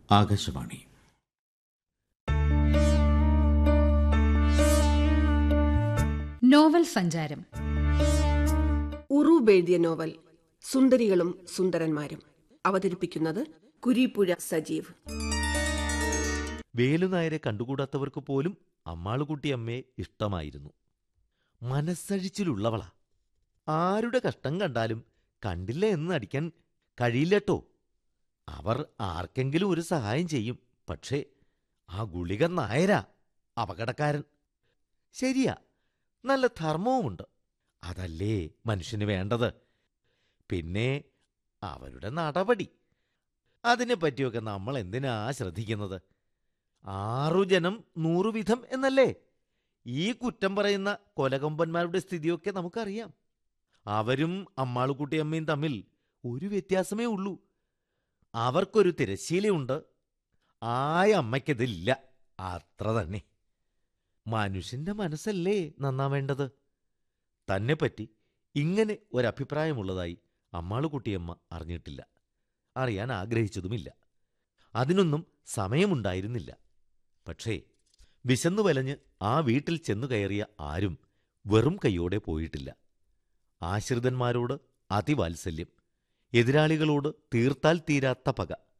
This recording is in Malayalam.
ആകാശവാണി നോവൽ സഞ്ചാരം ഉറൂബ് എഴുതിയ നോവൽ സുന്ദരികളും സുന്ദരന്മാരും അവതരിപ്പിക്കുന്നത് കുരീപ്പുഴ സജീവ് വേലുനായരെ കണ്ടുകൂടാത്തവർക്ക് പോലും അമ്മാളുകുട്ടിയമ്മയെ ഇഷ്ടമായിരുന്നു മനസ്സഴിച്ചിലുള്ളവളാ ആരുടെ കഷ്ടം കണ്ടാലും കണ്ടില്ല എന്ന് അടിക്കാൻ കഴിയില്ലട്ടോ അവർ ആർക്കെങ്കിലും ഒരു സഹായം ചെയ്യും പക്ഷേ ആ ഗുളിക നായരാ അപകടക്കാരൻ ശരിയാ നല്ല ധർമ്മവുമുണ്ട് അതല്ലേ മനുഷ്യന് വേണ്ടത് പിന്നെ അവരുടെ നടപടി അതിനെപ്പറ്റിയൊക്കെ നമ്മൾ എന്തിനാ ശ്രദ്ധിക്കുന്നത് ആറു ജനം നൂറുവിധം എന്നല്ലേ ഈ കുറ്റം പറയുന്ന കൊലകൊമ്പന്മാരുടെ സ്ഥിതിയൊക്കെ നമുക്കറിയാം അവരും അമ്മാളുകുട്ടിയമ്മയും തമ്മിൽ ഒരു വ്യത്യാസമേ ഉള്ളൂ അവർക്കൊരു തിരശ്ശീലയുണ്ട് ആയ അമ്മയ്ക്കതില്ല അത്ര തന്നെ മനുഷ്യന്റെ മനസ്സല്ലേ നന്നാവേണ്ടത് തന്നെപ്പറ്റി ഇങ്ങനെ ഒരഭിപ്രായമുള്ളതായി അമ്മാളുകുട്ടിയമ്മ അറിഞ്ഞിട്ടില്ല അറിയാൻ ആഗ്രഹിച്ചതുമില്ല അതിനൊന്നും സമയമുണ്ടായിരുന്നില്ല പക്ഷേ വിശന്നു വലഞ്ഞ് ആ വീട്ടിൽ ചെന്നു കയറിയ ആരും വെറും കൈയോടെ പോയിട്ടില്ല ആശ്രിതന്മാരോട് അതിവാത്സല്യം എതിരാളികളോട് തീർത്താൽ തീരാത്ത പക